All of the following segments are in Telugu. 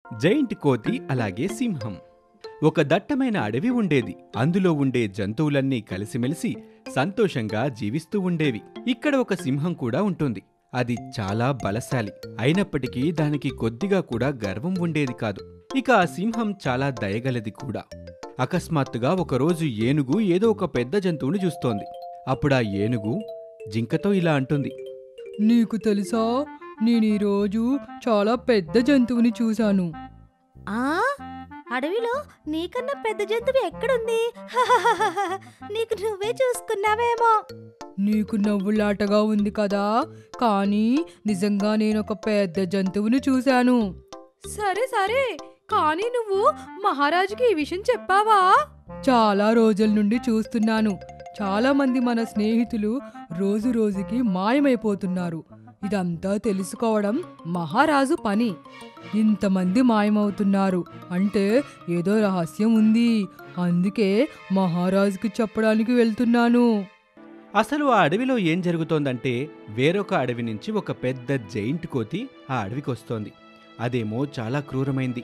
జైంట్ కోతి అలాగే సింహం ఒక దట్టమైన అడవి ఉండేది అందులో ఉండే జంతువులన్నీ కలిసిమెలిసి సంతోషంగా జీవిస్తూ ఉండేవి ఇక్కడ ఒక సింహం కూడా ఉంటుంది అది చాలా బలశాలి అయినప్పటికీ దానికి కొద్దిగా కూడా గర్వం ఉండేది కాదు ఇక ఆ సింహం చాలా దయగలది కూడా అకస్మాత్తుగా ఒకరోజు ఏనుగు ఏదో ఒక పెద్ద జంతువుని చూస్తోంది అప్పుడా ఏనుగు జింకతో ఇలా అంటుంది నీకు తెలుసా నేను ఈరోజు చాలా పెద్ద జంతువుని చూశాను ఆ అడవిలో నీకన్నా పెద్ద జంతువు ఎక్కడుంది నీకు నువ్వే చూసుకున్నావేమో నీకు నవ్వులాటగా ఉంది కదా కానీ నిజంగా నేను ఒక పెద్ద జంతువుని చూశాను సరే సరే కానీ నువ్వు మహారాజుకి ఈ విషయం చెప్పావా చాలా రోజుల నుండి చూస్తున్నాను చాలా మంది మన స్నేహితులు రోజు రోజుకి మాయమైపోతున్నారు ఇదంతా తెలుసుకోవడం మహారాజు పని ఇంతమంది మాయమవుతున్నారు అంటే ఏదో రహస్యం ఉంది అందుకే మహారాజుకి చెప్పడానికి వెళ్తున్నాను అసలు ఆ అడవిలో ఏం జరుగుతోందంటే వేరొక అడవి నుంచి ఒక పెద్ద జైంట్ కోతి ఆ అడవికి వస్తోంది అదేమో చాలా క్రూరమైంది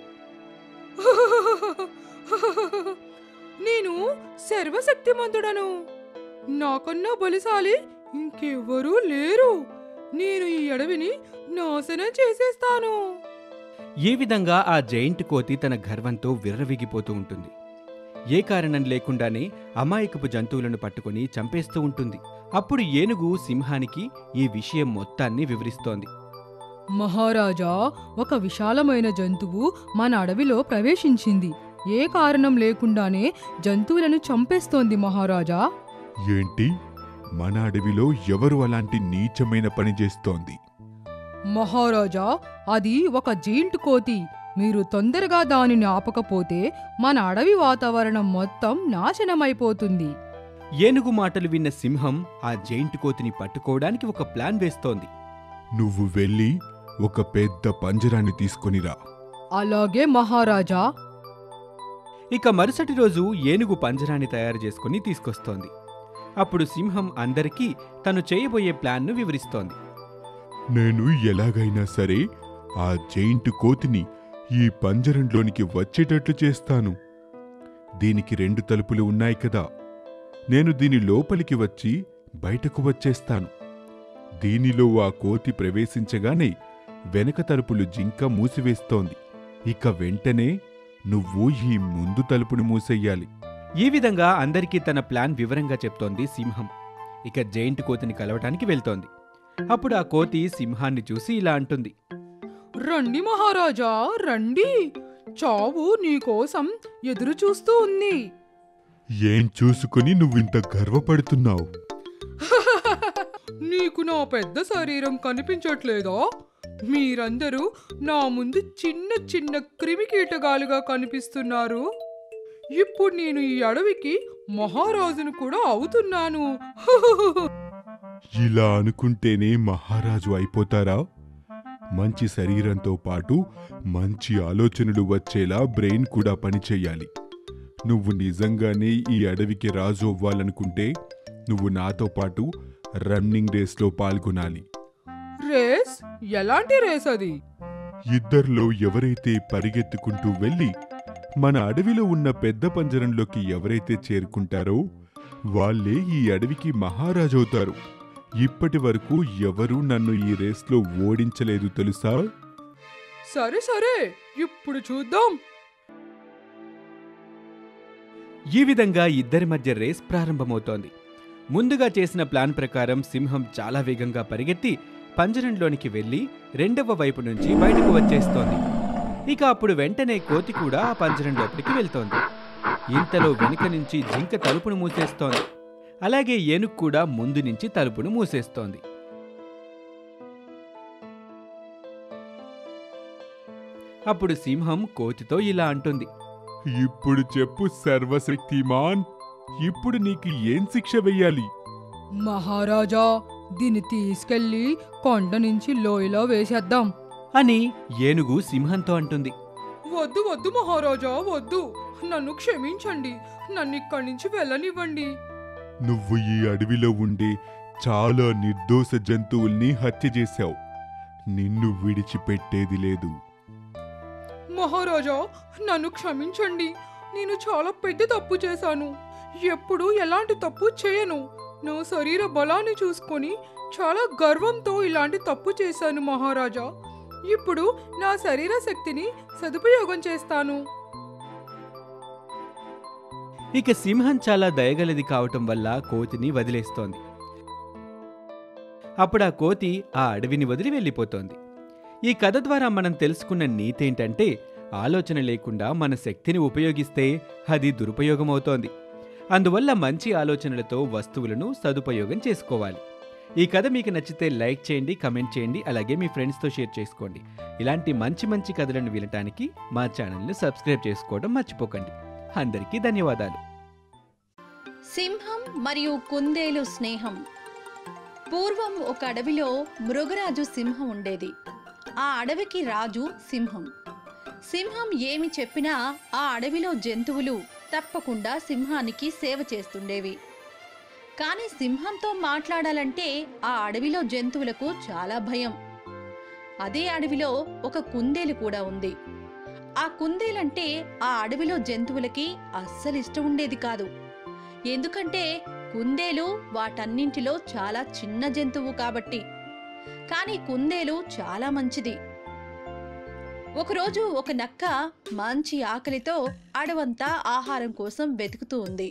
నేను సర్వశక్తిమంతుడను నాకన్నా బలిశాలి ఇంకెవ్వరూ లేరు నేను ఈ అడవిని నాశనం చేసేస్తాను ఈ విధంగా ఆ జైంట్ కోతి తన గర్వంతో విర్రవిగిపోతూ ఉంటుంది ఏ కారణం లేకుండానే అమాయకపు జంతువులను పట్టుకొని చంపేస్తూ ఉంటుంది అప్పుడు ఏనుగు సింహానికి ఈ విషయం మొత్తాన్ని వివరిస్తోంది మహారాజా ఒక విశాలమైన జంతువు మన అడవిలో ప్రవేశించింది ఏ కారణం లేకుండానే జంతువులను చంపేస్తోంది మహారాజా ఏంటి మన అడవిలో ఎవరు అలాంటి నీచమైన పని చేస్తోంది మహారాజా అది ఒక జీంట్ కోతి మీరు తొందరగా దానిని ఆపకపోతే మన అడవి వాతావరణం మొత్తం నాశనమైపోతుంది ఏనుగు మాటలు విన్న సింహం ఆ జైంట్ కోతిని పట్టుకోవడానికి ఒక ప్లాన్ వేస్తోంది నువ్వు వెళ్ళి ఒక పెద్ద పంజరాన్ని తీసుకొనిరా అలాగే మహారాజా ఇక మరుసటి రోజు ఏనుగు పంజరాన్ని తయారు చేసుకుని తీసుకొస్తోంది అప్పుడు సింహం అందరికీ తను చేయబోయే ప్లాన్ను వివరిస్తోంది నేను ఎలాగైనా సరే ఆ జైంట్ కోతిని ఈ పంజరంలోనికి వచ్చేటట్లు చేస్తాను దీనికి రెండు తలుపులు ఉన్నాయి కదా నేను దీని లోపలికి వచ్చి బయటకు వచ్చేస్తాను దీనిలో ఆ కోతి ప్రవేశించగానే వెనక తలుపులు జింక మూసివేస్తోంది ఇక వెంటనే నువ్వు ఈ ముందు తలుపును మూసెయ్యాలి ఈ విధంగా అందరికీ తన ప్లాన్ వివరంగా చెప్తోంది సింహం ఇక జైంట్ కోతిని కలవటానికి వెళ్తోంది అప్పుడు ఆ కోతి సింహాన్ని చూసి ఇలా అంటుంది రండి మహారాజా రండి చావు నీకోసం ఎదురు చూస్తూ ఉంది ఏం చూసుకుని నువ్వింత గర్వపడుతున్నావు నీకు నా పెద్ద శరీరం కనిపించట్లేదా మీరందరూ నా ముందు చిన్న చిన్న క్రిమికీటకాలుగా కనిపిస్తున్నారు ఇప్పుడు నేను ఈ అడవికి మహారాజును కూడా అవుతున్నాను ఇలా అనుకుంటేనే మహారాజు అయిపోతారా మంచి శరీరంతో పాటు మంచి ఆలోచనలు వచ్చేలా బ్రెయిన్ కూడా పనిచేయాలి నువ్వు నిజంగానే ఈ అడవికి రాజు అవ్వాలనుకుంటే నువ్వు నాతో పాటు రన్నింగ్ రేస్లో పాల్గొనాలి రేస్ ఎలాంటి రేస్ అది ఇద్దరిలో ఎవరైతే పరిగెత్తుకుంటూ వెళ్ళి మన అడవిలో ఉన్న పెద్ద పంజరంలోకి ఎవరైతే చేరుకుంటారో వాళ్ళే ఈ అడవికి మహారాజవుతారు ఇప్పటి వరకు ఎవరూ నన్ను ఈ రేస్లో ఓడించలేదు తెలుసా సరే సరే ఇప్పుడు చూద్దాం ఈ విధంగా ఇద్దరి మధ్య రేస్ ప్రారంభమవుతోంది ముందుగా చేసిన ప్లాన్ ప్రకారం సింహం చాలా వేగంగా పరిగెత్తి పంజరంలోనికి వెళ్లి రెండవ వైపు నుంచి బయటకు వచ్చేస్తోంది ఇక అప్పుడు వెంటనే కోతి కూడా ఆ పంజరం లోపలికి వెళ్తోంది ఇంతలో వెనుక నుంచి జింక తలుపును మూసేస్తోంది అలాగే ఏనుగు కూడా ముందు నుంచి తలుపును మూసేస్తోంది అప్పుడు సింహం కోతితో ఇలా అంటుంది ఇప్పుడు చెప్పు సర్వశక్తిమాన్ ఇప్పుడు నీకు ఏం శిక్ష వెయ్యాలి మహారాజా దీన్ని తీసుకెళ్లి కొండ నుంచి లోయలో వేసేద్దాం అని ఏనుగు సింహంతో అంటుంది వద్దు వద్దు మహారాజా వద్దు నన్ను క్షమించండి నన్ను ఇక్కడి నుంచి వెళ్ళనివ్వండి నువ్వు ఈ అడవిలో ఉండే చాలా నిర్దోష జంతువుల్ని హత్య చేశావు నిన్ను విడిచిపెట్టేది లేదు మహారాజా నన్ను క్షమించండి నేను చాలా పెద్ద తప్పు చేశాను ఎప్పుడు ఎలాంటి తప్పు చేయను నా శరీర బలాన్ని చూసుకొని చాలా గర్వంతో ఇలాంటి తప్పు చేశాను మహారాజా ఇప్పుడు నా శరీర శక్తిని సదుపయోగం చేస్తాను ఇక సింహం చాలా దయగలది కావటం వల్ల కోతిని వదిలేస్తోంది అప్పుడు ఆ కోతి ఆ అడవిని వదిలి వెళ్ళిపోతోంది ఈ కథ ద్వారా మనం తెలుసుకున్న నీతేంటంటే ఆలోచన లేకుండా మన శక్తిని ఉపయోగిస్తే అది దురుపయోగమవుతోంది అందువల్ల మంచి ఆలోచనలతో వస్తువులను సదుపయోగం చేసుకోవాలి ఈ కథ మీకు నచ్చితే లైక్ చేయండి కమెంట్ చేయండి అలాగే మీ ఫ్రెండ్స్తో షేర్ చేసుకోండి ఇలాంటి మంచి మంచి కథలను వినటానికి మా ఛానల్ని సబ్స్క్రైబ్ చేసుకోవడం మర్చిపోకండి అందరికీ ధన్యవాదాలు సింహం మరియు కుందేలు స్నేహం పూర్వం ఒక అడవిలో మృగరాజు సింహం ఉండేది ఆ అడవికి రాజు సింహం సింహం ఏమి చెప్పినా ఆ అడవిలో జంతువులు తప్పకుండా సింహానికి సేవ చేస్తుండేవి కానీ సింహంతో మాట్లాడాలంటే ఆ అడవిలో జంతువులకు చాలా భయం అదే అడవిలో ఒక కుందేలు కూడా ఉంది ఆ కుందేలంటే ఆ అడవిలో జంతువులకి అస్సలు ఇష్టం ఉండేది కాదు ఎందుకంటే కుందేలు వాటన్నింటిలో చాలా చిన్న జంతువు కాబట్టి కానీ కుందేలు చాలా మంచిది ఒకరోజు ఒక నక్క మంచి ఆకలితో అడవంతా ఆహారం కోసం వెతుకుతూ ఉంది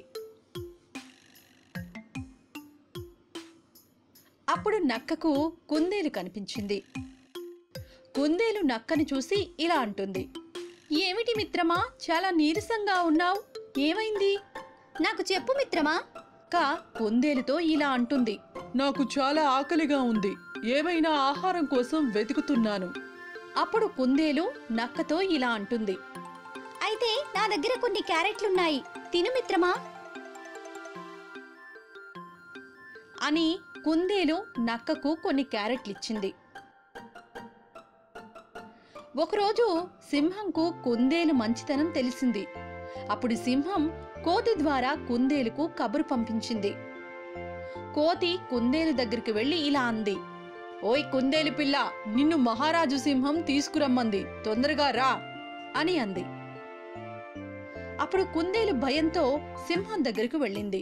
అప్పుడు నక్కకు కుందేలు కనిపించింది కుందేలు నక్కని చూసి ఇలా అంటుంది ఏమిటి మిత్రమా చాలా నీరసంగా ఉన్నావు ఏమైంది నాకు చెప్పు మిత్రమా కా కుందేలుతో ఇలా అంటుంది నాకు చాలా ఆకలిగా ఉంది ఏమైనా ఆహారం కోసం వెతుకుతున్నాను అప్పుడు కుందేలు నక్కతో ఇలా అంటుంది అయితే నా దగ్గర కొన్ని క్యారెట్లున్నాయి తిను మిత్రమా అని కుందేలు నక్కకు కొన్ని క్యారెట్లిచ్చింది ఒకరోజు సింహంకు కుందేలు మంచితనం తెలిసింది అప్పుడు సింహం కోతి ద్వారా కుందేలుకు కబురు పంపించింది కోతి కుందేలు దగ్గరికి వెళ్ళి ఇలా అంది ఓయ్ కుందేలు పిల్ల నిన్ను మహారాజు సింహం తీసుకురమ్మంది తొందరగా రా అని అంది అప్పుడు కుందేలు భయంతో సింహం దగ్గరికి వెళ్ళింది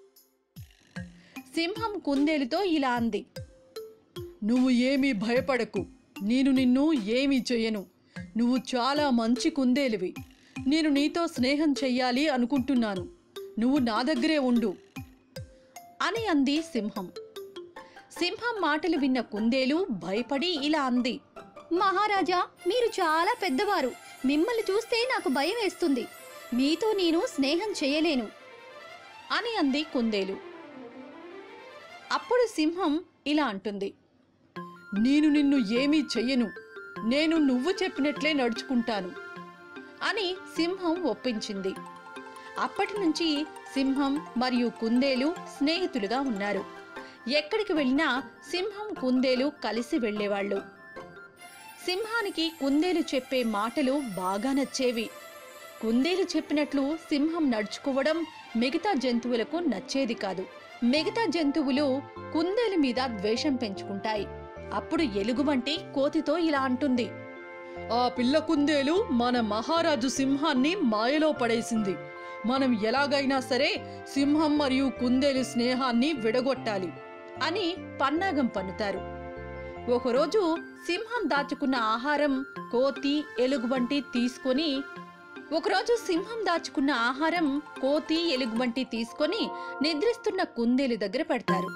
సింహం కుందేలుతో ఇలా అంది నువ్వు ఏమీ భయపడకు నేను నిన్ను ఏమీ చెయ్యను నువ్వు చాలా మంచి కుందేలువి నేను నీతో స్నేహం చెయ్యాలి అనుకుంటున్నాను నువ్వు నా దగ్గరే ఉండు అని అంది సింహం సింహం మాటలు విన్న కుందేలు భయపడి ఇలా అంది మహారాజా మీరు చాలా పెద్దవారు మిమ్మల్ని చూస్తే నాకు భయం వేస్తుంది మీతో నేను స్నేహం చేయలేను అని అంది కుందేలు అప్పుడు సింహం ఇలా అంటుంది నేను నిన్ను ఏమీ చెయ్యను నేను నువ్వు చెప్పినట్లే నడుచుకుంటాను అని సింహం ఒప్పించింది అప్పటి నుంచి సింహం మరియు కుందేలు స్నేహితులుగా ఉన్నారు ఎక్కడికి వెళ్ళినా సింహం కుందేలు కలిసి వెళ్ళేవాళ్ళు సింహానికి కుందేలు చెప్పే మాటలు బాగా నచ్చేవి కుందేలు చెప్పినట్లు సింహం నడుచుకోవడం మిగతా జంతువులకు నచ్చేది కాదు మిగతా జంతువులు కుందేలు మీద ద్వేషం పెంచుకుంటాయి అప్పుడు ఎలుగుబంటి కోతితో ఇలా అంటుంది ఆ పిల్ల కుందేలు మన మహారాజు సింహాన్ని మాయలో పడేసింది మనం ఎలాగైనా సరే సింహం మరియు కుందేలు స్నేహాన్ని విడగొట్టాలి అని పన్నాగం పన్నుతారు ఒకరోజు సింహం దాచుకున్న ఆహారం కోతి ఎలుగుబంటి తీసుకొని ఒకరోజు సింహం దాచుకున్న ఆహారం కోతి ఎలుగుబంటి తీసుకొని నిద్రిస్తున్న కుందేలు దగ్గర పెడతారు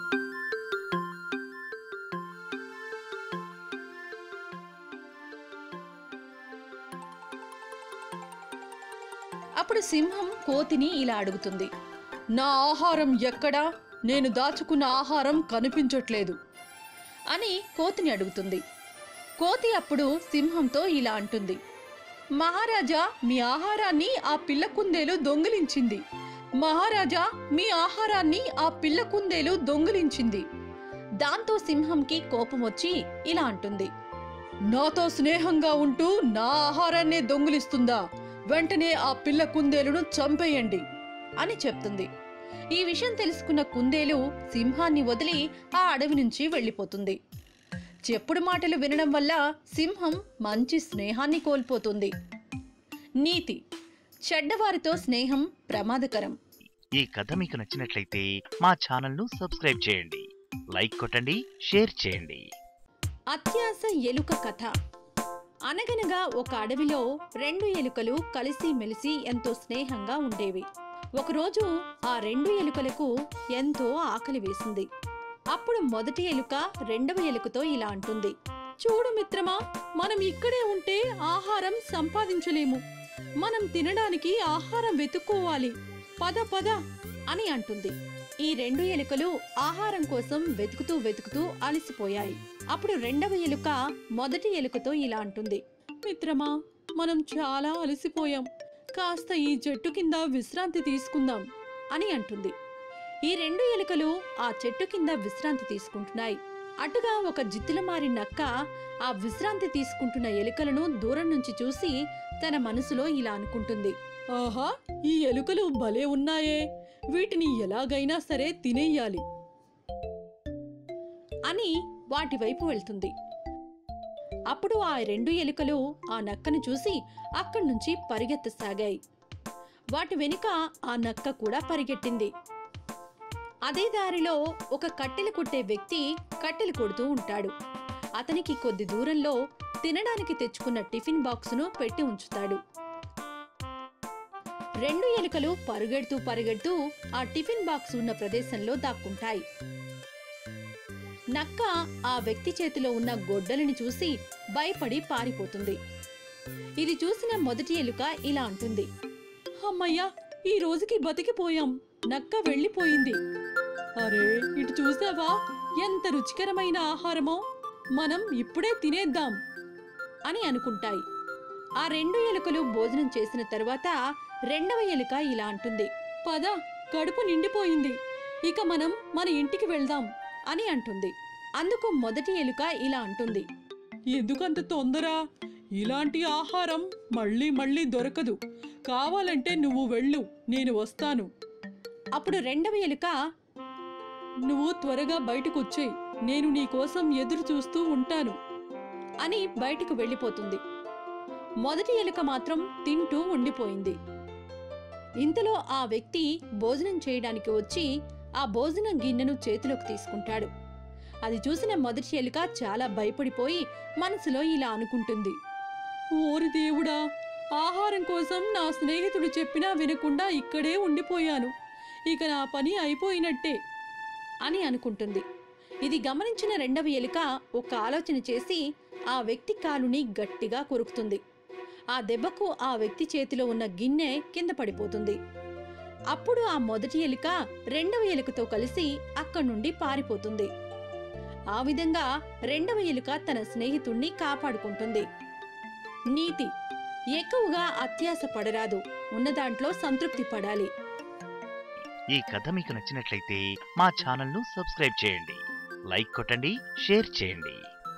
అప్పుడు సింహం కోతిని ఇలా అడుగుతుంది నా ఆహారం ఎక్కడా నేను దాచుకున్న ఆహారం కనిపించట్లేదు అని కోతిని అడుగుతుంది కోతి అప్పుడు సింహంతో ఇలా అంటుంది మహారాజా మీ ఆహారాన్ని ఆ పిల్ల కుందేలు దొంగిలించింది మహారాజా మీ ఆహారాన్ని ఆ పిల్ల కుందేలు దొంగిలించింది దాంతో సింహంకి కోపం వచ్చి ఇలా అంటుంది నాతో స్నేహంగా ఉంటూ నా ఆహారాన్నే దొంగిలిస్తుందా వెంటనే ఆ పిల్ల కుందేలును చంపేయండి అని చెప్తుంది ఈ విషయం తెలుసుకున్న కుందేలు సింహాన్ని వదిలి ఆ అడవి నుంచి వెళ్ళిపోతుంది చెప్పుడు మాటలు వినడం వల్ల సింహం మంచి స్నేహాన్ని కోల్పోతుంది నీతి చెడ్డవారితో స్నేహం ప్రమాదకరం ఈ కథ మీకు నచ్చినట్లయితే మా ఛానల్ను సబ్స్క్రైబ్ చేయండి లైక్ కొట్టండి షేర్ చేయండి అత్యాస ఎలుక కథ అనగనగా ఒక అడవిలో రెండు ఎలుకలు కలిసి మెలిసి ఎంతో స్నేహంగా ఉండేవి ఒకరోజు ఆ రెండు ఎలుకలకు ఎంతో ఆకలి వేసింది అప్పుడు మొదటి ఎలుక రెండవ ఎలుకతో ఇలా అంటుంది చూడు మిత్రమా మనం ఇక్కడే ఉంటే ఆహారం సంపాదించలేము మనం తినడానికి ఆహారం వెతుక్కోవాలి పద పద అని అంటుంది ఈ రెండు ఎలుకలు ఆహారం కోసం వెతుకుతూ వెతుకుతూ అలసిపోయాయి అప్పుడు రెండవ ఎలుక మొదటి ఎలుకతో ఇలా అంటుంది మిత్రమా మనం చాలా అలసిపోయాం కాస్త ఈ చెట్టు కింద విశ్రాంతి తీసుకుందాం అని అంటుంది ఈ రెండు ఎలుకలు ఆ చెట్టు కింద విశ్రాంతి తీసుకుంటున్నాయి అటుగా ఒక జిత్తులమారి నక్క ఆ విశ్రాంతి తీసుకుంటున్న ఎలుకలను దూరం నుంచి చూసి తన మనసులో ఇలా అనుకుంటుంది ఆహా ఈ ఎలుకలు భలే ఉన్నాయే వీటిని ఎలాగైనా సరే తినేయాలి అని వాటి వైపు వెళ్తుంది అప్పుడు ఆ రెండు ఎలుకలు ఆ నక్కను చూసి అక్కడి నుంచి పరిగెత్తసాగాయి వాటి వెనుక ఆ నక్క కూడా పరిగెట్టింది అదే దారిలో ఒక కట్టెలు కొట్టే వ్యక్తి కట్టెలు కొడుతూ ఉంటాడు అతనికి కొద్ది దూరంలో తినడానికి తెచ్చుకున్న టిఫిన్ బాక్సును పెట్టి ఉంచుతాడు రెండు ఎలుకలు పరుగెడుతూ పరిగెడుతూ ఆ టిఫిన్ బాక్స్ ఉన్న ప్రదేశంలో దాక్కుంటాయి నక్క ఆ వ్యక్తి చేతిలో ఉన్న గొడ్డలిని చూసి భయపడి పారిపోతుంది ఇది చూసిన మొదటి ఎలుక ఇలా అంటుంది అమ్మయ్యా ఈ రోజుకి బతికిపోయాం నక్క వెళ్ళిపోయింది అరే ఇటు చూసావా ఎంత రుచికరమైన ఆహారమో మనం ఇప్పుడే తినేద్దాం అని అనుకుంటాయి ఆ రెండు ఎలుకలు భోజనం చేసిన తరువాత రెండవ ఎలుక ఇలా అంటుంది పద కడుపు నిండిపోయింది ఇక మనం మన ఇంటికి వెళ్దాం అని అంటుంది అందుకు మొదటి ఎలుక ఇలా అంటుంది ఎందుకంత తొందర ఇలాంటి ఆహారం మళ్ళీ మళ్ళీ దొరకదు కావాలంటే నువ్వు వెళ్ళు నేను వస్తాను అప్పుడు రెండవ ఎలుక నువ్వు త్వరగా బయటకు వచ్చేయ్ నేను నీ కోసం ఎదురు చూస్తూ ఉంటాను అని బయటికి వెళ్ళిపోతుంది మొదటి ఎలుక మాత్రం తింటూ ఉండిపోయింది ఇంతలో ఆ వ్యక్తి భోజనం చేయడానికి వచ్చి ఆ భోజనం గిన్నెను చేతిలోకి తీసుకుంటాడు అది చూసిన మొదటి ఎలుక చాలా భయపడిపోయి మనసులో ఇలా అనుకుంటుంది ఓరి దేవుడా ఆహారం కోసం నా స్నేహితుడు చెప్పినా వినకుండా ఇక్కడే ఉండిపోయాను ఇక నా పని అయిపోయినట్టే అని అనుకుంటుంది ఇది గమనించిన రెండవ ఎలుక ఒక ఆలోచన చేసి ఆ వ్యక్తి కాలుని గట్టిగా కొరుకుతుంది ఆ దెబ్బకు ఆ వ్యక్తి చేతిలో ఉన్న గిన్నె కింద పడిపోతుంది అప్పుడు ఆ మొదటి ఎలుక రెండవ ఎలుకతో కలిసి అక్కడి నుండి పారిపోతుంది ఆ విధంగా రెండవ ఎలుక తన స్నేహితుణ్ణి కాపాడుకుంటుంది నీతి ఎక్కువగా అత్యాస పడరాదు ఉన్నదాంట్లో సంతృప్తి పడాలి ఈ కథ మీకు నచ్చినట్లయితే మా ఛానల్ను సబ్స్క్రైబ్ చేయండి లైక్ కొట్టండి షేర్ చేయండి